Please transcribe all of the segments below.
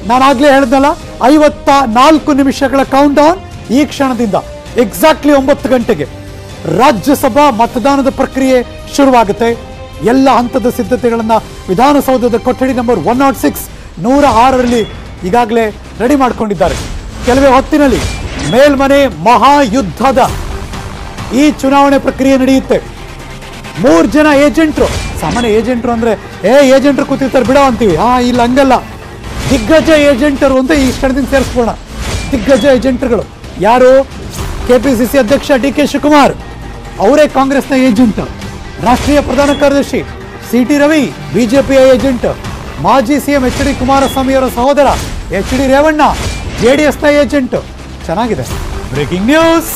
ನಾನು ಆಗ್ಲೇ ಹೇಳ್ದಲ್ಲ ಐವತ್ತ ನಾಲ್ಕು ನಿಮಿಷಗಳ ಕೌಂಟ್ ಡೌನ್ ಈ ಕ್ಷಣದಿಂದ ಎಕ್ಸಾಕ್ಟ್ಲಿ ಒಂಬತ್ತು ಗಂಟೆಗೆ ರಾಜ್ಯಸಭಾ ಮತದಾನದ ಪ್ರಕ್ರಿಯೆ ಶುರುವಾಗುತ್ತೆ ಎಲ್ಲ ಹಂತದ ಸಿದ್ಧತೆಗಳನ್ನ ವಿಧಾನಸೌಧದ ಕೊಠಡಿ ನಂಬರ್ ಒನ್ ನಾಟ್ ಸಿಕ್ಸ್ ನೂರ ಆರರಲ್ಲಿ ಈಗಾಗಲೇ ರೆಡಿ ಮಾಡ್ಕೊಂಡಿದ್ದಾರೆ ಕೆಲವೇ ಹೊತ್ತಿನಲ್ಲಿ ಮೇಲ್ಮನೆ ಮಹಾಯುದ್ಧದ ಈ ಚುನಾವಣೆ ಪ್ರಕ್ರಿಯೆ ನಡೆಯುತ್ತೆ ಮೂರು ಜನ ಏಜೆಂಟ್ರು ಸಾಮಾನ್ಯ ಏಜೆಂಟ್ರು ಅಂದ್ರೆ ಏ ಏಜೆಂಟ್ರು ಕೂತಿರ್ತಾರೆ ಬಿಡೋ ಅಂತೀವಿ ಹಾ ಇಲ್ಲ ಹಂಗಲ್ಲ ದಿಗ್ಗಜ ಏಜೆಂಟರು ಅಂತ ಈ ಕ್ಷಣದಿಂದ ಸೇರಿಸ್ಬೋಣ ದಿಗ್ಗಜ ಏಜೆಂಟ್ರುಗಳು ಯಾರು ಕೆ ಪಿ ಸಿ ಸಿ ಅಧ್ಯಕ್ಷ ಡಿ ಕೆ ಶಿವಕುಮಾರ್ ಅವರೇ ಕಾಂಗ್ರೆಸ್ನ ಏಜೆಂಟ್ ರಾಷ್ಟ್ರೀಯ ಪ್ರಧಾನ ಕಾರ್ಯದರ್ಶಿ ಸಿ ಟಿ ರವಿ ಬಿಜೆಪಿಯ ಏಜೆಂಟ್ ಮಾಜಿ ಸಿಎಂ ಎಚ್ ಡಿ ಕುಮಾರಸ್ವಾಮಿ ಅವರ ಸಹೋದರ H D Revanna J D ಎಸ್ನ ಏಜೆಂಟ್ ಚೆನ್ನಾಗಿದೆ ಬ್ರೇಕಿಂಗ್ ನ್ಯೂಸ್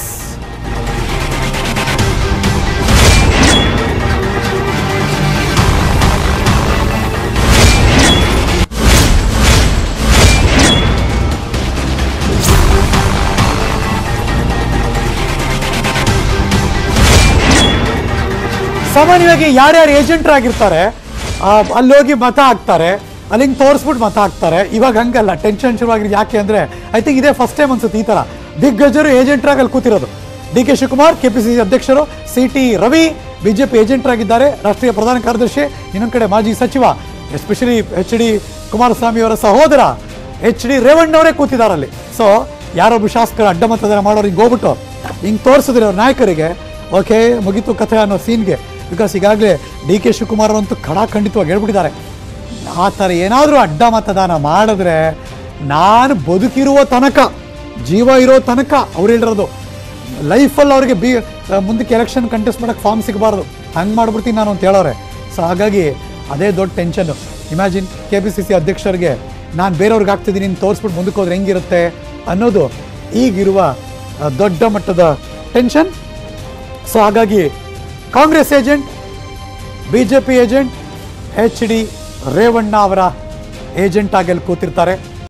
ಸಾಮಾನ್ಯವಾಗಿ ಯಾರ್ಯಾರು ಏಜೆಂಟ್ರಾಗಿರ್ತಾರೆ ಅಲ್ಲಿ ಹೋಗಿ ಮತ ಹಾಕ್ತಾರೆ ಅಲ್ಲಿ ಹಿಂಗೆ ತೋರಿಸ್ಬಿಟ್ಟು ಮತ ಹಾಕ್ತಾರೆ ಇವಾಗ ಹಂಗಲ್ಲ ಟೆನ್ಷನ್ ಶುರುವಾಗಿರೋದು ಯಾಕೆ ಅಂದರೆ ಐ ಥಿಂಕ್ ಇದೇ ಫಸ್ಟ್ ಟೈಮ್ ಅನ್ಸುತ್ತೆ ಈ ಥರ ದಿಗ್ಗಜರು ಏಜೆಂಟ್ರಾಗಿ ಅಲ್ಲಿ ಕೂತಿರೋದು D K Shivakumar K P C C ಅಧ್ಯಕ್ಷರು ಸಿ ಟಿ ರವಿ ಬಿಜೆಪಿ ಏಜೆಂಟ್ರಾಗಿದ್ದಾರೆ ರಾಷ್ಟ್ರೀಯ ಪ್ರಧಾನ ಕಾರ್ಯದರ್ಶಿ ಇನ್ನೊಂದು ಕಡೆ ಮಾಜಿ ಸಚಿವ ಎಸ್ಪೆಷಲಿ ಎಚ್ ಡಿ ಕುಮಾರಸ್ವಾಮಿ ಅವರ ಸಹೋದರ ಎಚ್ ಡಿ ರೇವಣ್ಣವರೇ ಕೂತಿದ್ದಾರಲ್ಲಿ ಸೊ ಯಾರೊಬ್ಬ ಶಾಸಕರು ಅಡ್ಡ ಮತದಾನ ಮಾಡೋರು ಹಿಂಗೆ ಹೋಗ್ಬಿಟ್ಟು ಹಿಂಗೆ ತೋರಿಸಿದ್ರೆ ಅವ್ರ ನಾಯಕರಿಗೆ ಓಕೆ ಮುಗೀತು ಕಥೆ ಅನ್ನೋ ಸೀನ್ಗೆ ಬಿಕಾಸ್ ಈಗಾಗಲೇ ಡಿ ಕೆ ಶಿವಕುಮಾರ್ ಅಂತೂ ಖಡಾಖಂಡಿತವಾಗಿ ಹೇಳ್ಬಿಟ್ಟಿದ್ದಾರೆ ಆ ಥರ ಏನಾದರೂ ಅಡ್ಡ ಮತದಾನ ಮಾಡಿದ್ರೆ ನಾನು ಬದುಕಿರುವ ತನಕ ಜೀವ ಇರೋ ತನಕ ಅವ್ರು ಹೇಳಿರೋದು ಲೈಫಲ್ಲಿ ಅವ್ರಿಗೆ ಬಿ ಮುಂದಕ್ಕೆ ಎಲೆಕ್ಷನ್ ಕಂಟೆಸ್ಟ್ ಮಾಡೋಕ್ಕೆ ಫಾರ್ಮ್ ಸಿಗಬಾರ್ದು ಹಂಗೆ ಮಾಡ್ಬಿಡ್ತೀನಿ ನಾನು ಅಂತ ಹೇಳೋರೆ ಸೊ ಹಾಗಾಗಿ ಅದೇ ದೊಡ್ಡ ಟೆನ್ಷನ್ನು imagine K P C C ಅಧ್ಯಕ್ಷರಿಗೆ ನಾನು ಬೇರೆಯವ್ರಿಗೆ ಆಗ್ತಿದ್ದೀನಿ ನೀನು ತೋರಿಸ್ಬಿಟ್ಟು ಮುಂದಕ್ಕೆ ಹೋದ್ರೆ ಹೆಂಗಿರುತ್ತೆ ಅನ್ನೋದು ಈಗಿರುವ ಆ, ದೊಡ್ಡ ಮಟ್ಟದ ಟೆನ್ಷನ್ ಸೊ ಹಾಗಾಗಿ Congress agent B J P agent H D Revanna ಅವರ ಏಜೆಂಟ್ ಆಗಿ ಅಲ್ಲಿ ಕೂತಿರ್ತಾರೆ